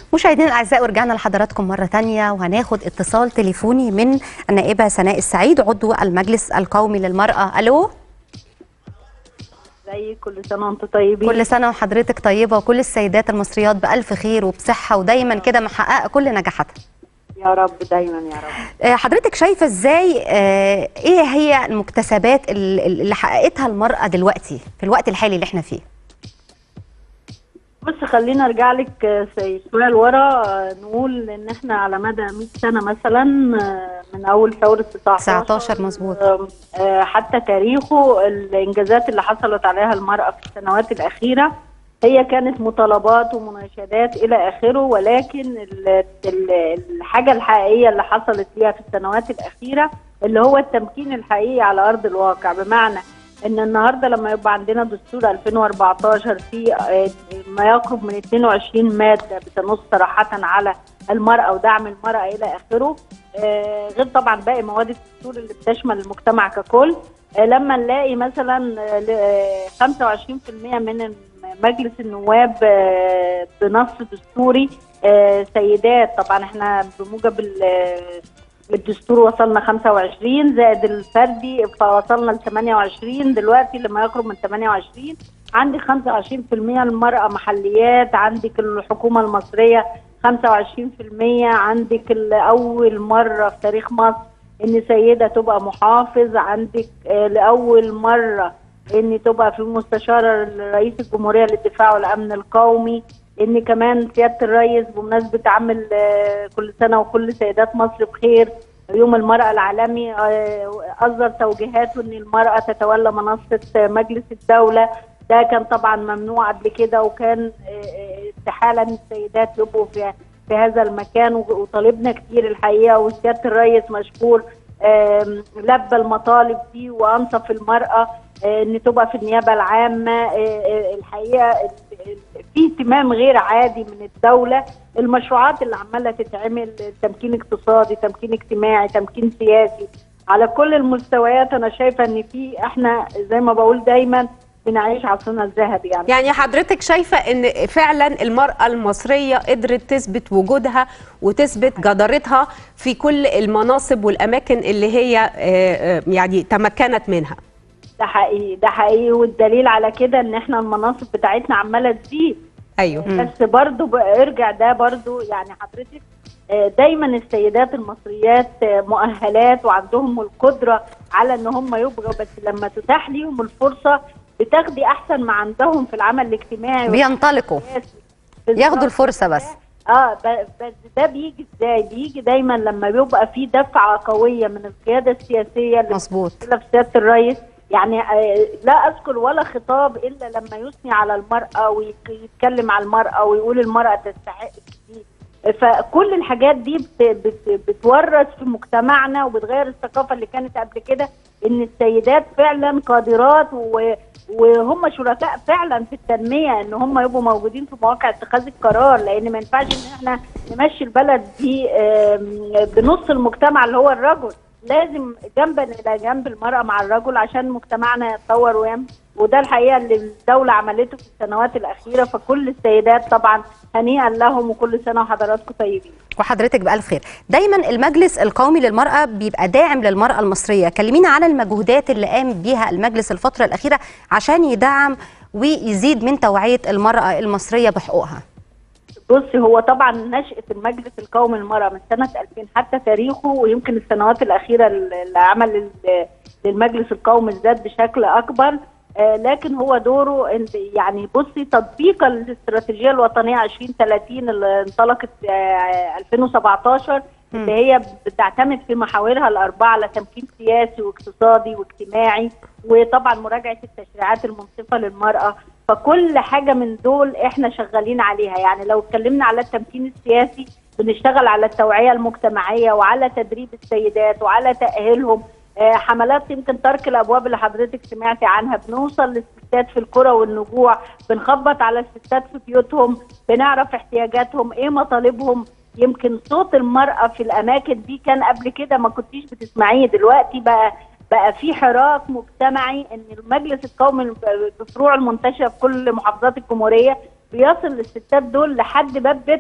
مشاهدينا الاعزاء ورجعنا لحضراتكم مره تانية وهناخد اتصال تليفوني من النائبه سناء السعيد عضو المجلس القومي للمراه الو زي كل سنه وانتم طيبين كل سنه وحضرتك طيبه وكل السيدات المصريات بالف خير وبصحه ودايما كده محققه كل نجاحاتها يا رب دايما يا رب آه، حضرتك شايفه ازاي آه، ايه هي المكتسبات ال- اللي حققتها المراه دلوقتي في الوقت الحالي اللي احنا فيه بص خلينا ارجع لك آه، سي- شويه لورا آه، نقول ان احنا على مدى 100 سنه مثلا آه، من اول ثوره 19 19 مظبوط. آه، آه، حتى تاريخه الانجازات اللي حصلت عليها المراه في السنوات الاخيره هي كانت مطالبات ومناشدات الى اخره ولكن ال- ال- الحاجه الحقيقيه اللي حصلت ليها في السنوات الاخيره اللي هو التمكين الحقيقي على ارض الواقع بمعنى ان النهارده لما يبقى عندنا دستور 2014 في آه، ما يقرب من 22 ماده بتنص صراحه على المراه ودعم المراه الى اخره آه، غير طبعا باقي مواد الدستور اللي بتشمل المجتمع ككل آه، لما نلاقي مثلا آه، ل- آه، 25% من مجلس النواب آه، بنص دستوري آه، سيدات طبعا احنا بموجب ال- الدستور وصلنا 25 زائد الفردي فوصلنا ل 28 دلوقتي لما يقرب من 28 عندك 25% المرأة محليات عندك الحكومة المصرية 25% عندك ال- أول مرة في تاريخ مصر إن سيدة تبقى محافظ عندك آه، لأول مرة إن تبقى في مستشارة رئيس الجمهورية للدفاع والأمن القومي إن كمان سيادة الرئيس بمناسبة عمل آه، كل سنة وكل سيدات مصر بخير يوم المرأة العالمي آه، أصدر توجيهاته إن المرأة تتولى منصة آه، مجلس الدولة ده كان طبعا ممنوع قبل كده وكان آه، آه، استحالة إن السيدات يبقوا في في هذا المكان و- وطالبنا كتير الحقيقة وسيادة الرئيس مشكور آم، لبى المطالب دي وأنصف المرأة آه، إن تبقى في النيابة العامة آه، آه، الحقيقة ال- ال- في اهتمام غير عادي من الدولة المشروعات اللي عمالة تتعمل تمكين اقتصادي تمكين اجتماعي تمكين سياسي على كل المستويات أنا شايفة إن في إحنا زي ما بقول دايما بنعيش عصرنا الذهبي يعني يعني حضرتك شايفة ان فعلا المرأة المصرية قدرت تثبت وجودها وتثبت جدارتها في كل المناصب والأماكن اللي هي آه، آه، يعني تمكنت منها ده حقيقي ده حقيقي والدليل على كده ان احنا المناصب بتاعتنا عماله تزيد أيوه بس برضو بقى ارجع ده برضو يعني حضرتك آه، دايما السيدات المصريات آه، مؤهلات وعندهم القدره على ان هم يبقوا بس لما تتاح ليهم الفرصه بتاخدي احسن ما عندهم في العمل الاجتماعي بينطلقوا والسياسي. ياخدوا بالظبط. الفرصه بس اه ب- بس ده بيجي ازاي؟ بيجي دايما لما بيبقى في دفعه قويه من القياده السياسيه اللي مظبوط كده في سياده الرئيس يعني آه، لا اذكر ولا خطاب الا لما يثني على المراه ويتكلم على المراه ويقول المراه تستحق كتير فكل الحاجات دي بت بت بتورث في مجتمعنا وبتغير الثقافه اللي كانت قبل كده ان السيدات فعلا قادرات و وهم شركاء فعلا في التنميه ان هم يبقوا موجودين في مواقع اتخاذ القرار لان ما ينفعش ان احنا نمشي البلد دي آم، بنص المجتمع اللي هو الرجل لازم جنبا الى جنب المراه مع الرجل عشان مجتمعنا يتطور ويم وده الحقيقه اللي الدوله عملته في السنوات الاخيره فكل السيدات طبعا هنيئا لهم وكل سنه وحضراتكم طيبين وحضرتك بألف خير دايما المجلس القومي للمرأة بيبقى داعم للمرأة المصرية كلمينا على المجهودات اللي قام بيها المجلس الفترة الأخيرة عشان يدعم ويزيد من توعية المرأة المصرية بحقوقها بص هو طبعا نشأة المجلس القومي للمرأة من سنة 2000 حتى تاريخه ويمكن السنوات الأخيرة اللي عمل ال- للمجلس القومي ازداد بشكل أكبر آه، لكن هو دوره إن- يعني بصي تطبيقا للاستراتيجية الوطنية 2030 اللي انطلقت آه، 2017 اللي هي بتعتمد في محاورها الأربعة على تمكين سياسي واقتصادي واجتماعي وطبعا مراجعة التشريعات المنصفة للمرأة فكل حاجة من دول احنا شغالين عليها يعني لو اتكلمنا على التمكين السياسي بنشتغل على التوعية المجتمعية وعلى تدريب السيدات وعلى تأهيلهم آه، حملات يمكن ترك الابواب اللي حضرتك سمعتي عنها بنوصل للستات في القرى والنجوع بنخبط على الستات في بيوتهم بنعرف احتياجاتهم ايه مطالبهم يمكن صوت المرأة في الأماكن دي كان قبل كده ما كنتيش بتسمعيه دلوقتي بقى بقى في حراك مجتمعي ان المجلس القومي بفروع المنتشره في كل محافظات الجمهوريه بيصل للستات دول لحد باب بيتهم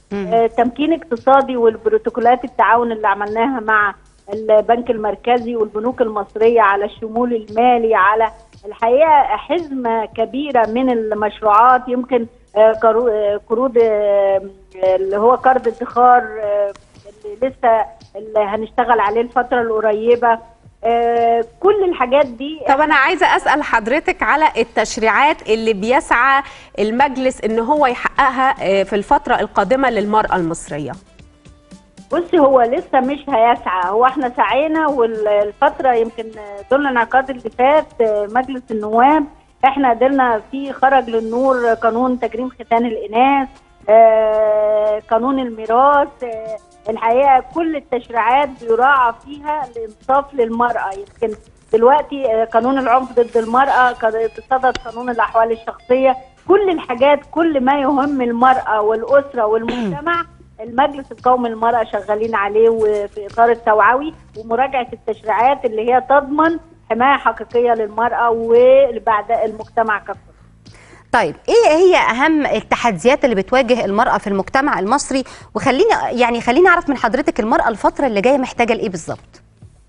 آه، تمكين اقتصادي والبروتوكولات التعاون اللي عملناها مع البنك المركزي والبنوك المصريه على الشمول المالي على الحقيقه حزمه كبيره من المشروعات يمكن آه، قرو- آه، قروض آه، اللي هو قرض ادخار آه، اللي لسه اللي هنشتغل عليه الفتره القريبه آه، كل الحاجات دي طب انا عايزه اسال حضرتك على التشريعات اللي بيسعى المجلس ان هو يحققها آه، في الفتره القادمه للمراه المصريه بصي هو لسه مش هيسعى هو احنا سعينا والفتره يمكن دول الانعقاد اللي فات آه، مجلس النواب احنا قدرنا في خرج للنور قانون تجريم ختان الاناث آه، قانون الميراث آه، الحقيقه كل التشريعات بيراعى فيها الانصاف للمراه يمكن دلوقتي آه، قانون العنف ضد المراه قد- صدد قانون الاحوال الشخصيه كل الحاجات كل ما يهم المراه والاسره والمجتمع المجلس القومي للمرأة شغالين عليه وفي إطار التوعوي ومراجعة التشريعات اللي هي تضمن حماية حقيقية للمرأة وبعد المجتمع ككل طيب ايه هي اهم التحديات اللي بتواجه المراه في المجتمع المصري وخليني يعني خليني اعرف من حضرتك المراه الفتره اللي جايه محتاجه لايه بالظبط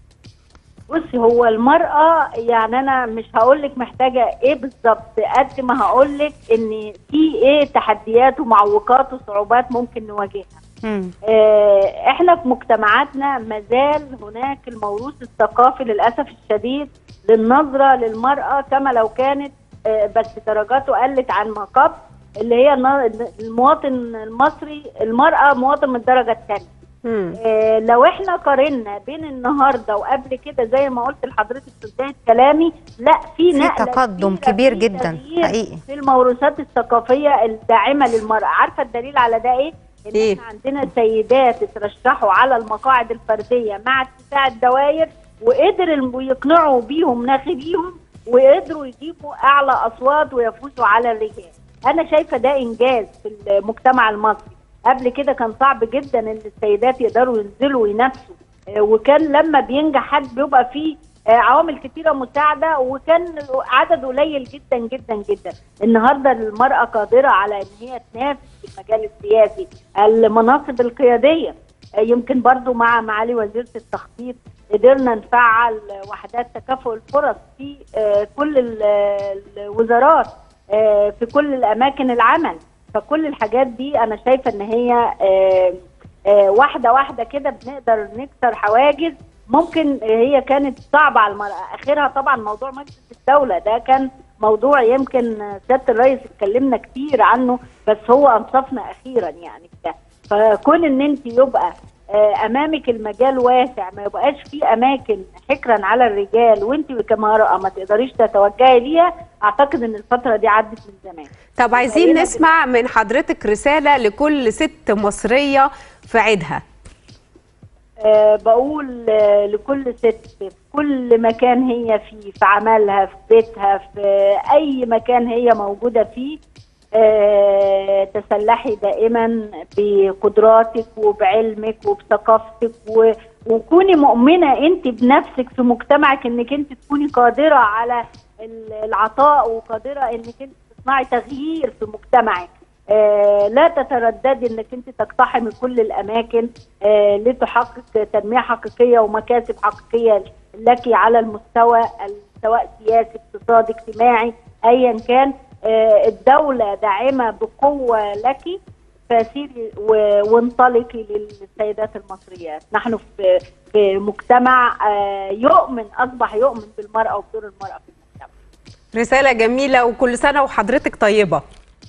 بصي هو المرأة يعني أنا مش هقول لك محتاجة إيه بالظبط قد ما هقول لك إن في إيه تحديات ومعوقات وصعوبات ممكن نواجهها. مم. آه، احنا في مجتمعاتنا مازال هناك الموروث الثقافي للاسف الشديد للنظره للمراه كما لو كانت آه، بس درجاته قلت عن ما قبل اللي هي الن- المواطن المصري المراه مواطن من الدرجه الثانيه مم. آه، لو احنا قارنا بين النهارده وقبل كده زي ما قلت لحضرتك في بدايه كلامي لا في في نقله تقدم كبيرة، كبير في جدا، تغيير حقيقي. في الموروثات الثقافيه الداعمه للمراه عارفه الدليل على ده ايه ان إيه؟ احنا عندنا سيدات اترشحوا على المقاعد الفرديه مع اتساع الدوائر وقدر الم- يقنعوا بيهم ناخبيهم وقدروا يجيبوا اعلى اصوات ويفوزوا على الرجال انا شايفه ده انجاز في المجتمع المصري قبل كده كان صعب جدا ان السيدات يقدروا ينزلوا وينافسوا آه، وكان لما بينجح حد بيبقى فيه آه، عوامل كتيره مساعده وكان عدد قليل جدا جدا جدا النهارده المراه قادره على ان هي تنافس في المجال السياسي المناصب القياديه آه، يمكن برضو مع معالي وزيره التخطيط قدرنا نفعل وحدات تكافؤ الفرص في آه، كل ال- الوزارات آه، في كل الاماكن العمل فكل الحاجات دي انا شايفه ان هي آه، آه، واحده واحده كده بنقدر نكسر حواجز ممكن هي كانت صعبه على المراه اخرها طبعا موضوع مجلس الدوله ده كان موضوع يمكن سياده الرئيس اتكلمنا كتير عنه بس هو انصفنا اخيرا يعني في ده فكون ان انت يبقى آه، امامك المجال واسع ما يبقاش في اماكن حكرا على الرجال وانت كمراه ما تقدريش تتوجهي ليها اعتقد ان الفتره دي عدت من زمان طب عايزين بقينا نسمع من حضرتك رساله لكل ست مصريه في عيدها آه، بقول آه، لكل ست في كل مكان هي فيه في عملها في بيتها في اي مكان هي موجوده فيه آه، تسلحي دائما بقدراتك وبعلمك وبثقافتك و- وكوني مؤمنه انت بنفسك في مجتمعك انك انت تكوني قادره على ال- العطاء وقادره انك انت تصنعي تغيير في مجتمعك آه، لا تترددي انك انت تقتحمي كل الاماكن آه، لتحقق تنميه حقيقيه ومكاسب حقيقيه لك على المستوى ال- سواء سياسي اقتصادي اجتماعي ايا كان آه، الدوله داعمه بقوه لك فسيري و- وانطلقي للسيدات المصريات نحن في في مجتمع آه، يؤمن اصبح يؤمن بالمراه وبدور المراه في المجتمع رساله جميله وكل سنه وحضرتك طيبه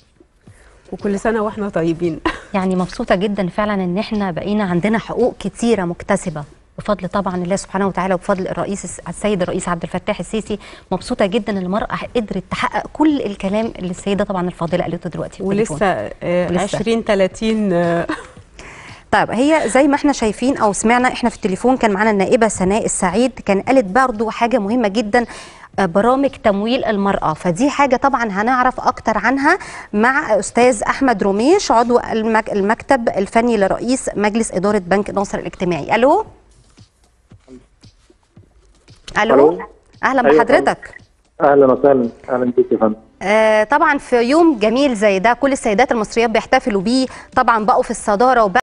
وكل سنه واحنا طيبين يعني مبسوطه جدا فعلا ان احنا بقينا عندنا حقوق كتيره مكتسبه بفضل طبعا الله سبحانه وتعالى وبفضل الرئيس السيد الرئيس عبد الفتاح السيسي مبسوطه جدا ان المراه قدرت تحقق كل الكلام اللي السيده طبعا الفاضله قالته دلوقتي في التليفون. ولسه آه، ولسه. 20 30 آه، طيب هي زي ما احنا شايفين او سمعنا احنا في التليفون كان معانا النائبه سناء السعيد كان قالت برضو حاجه مهمه جدا آه، برامج تمويل المرأة فدي حاجة طبعا هنعرف أكتر عنها مع أستاذ أحمد روميش عضو المك- المكتب الفني لرئيس مجلس إدارة بنك ناصر الاجتماعي ألو ألو ألو. أهلا أيوة بحضرتك اهلا وسهلا اهلا بك يا فندم آه طبعا في يوم جميل زي ده كل السيدات المصريات بيحتفلوا بيه طبعا بقوا في الصداره وبقوا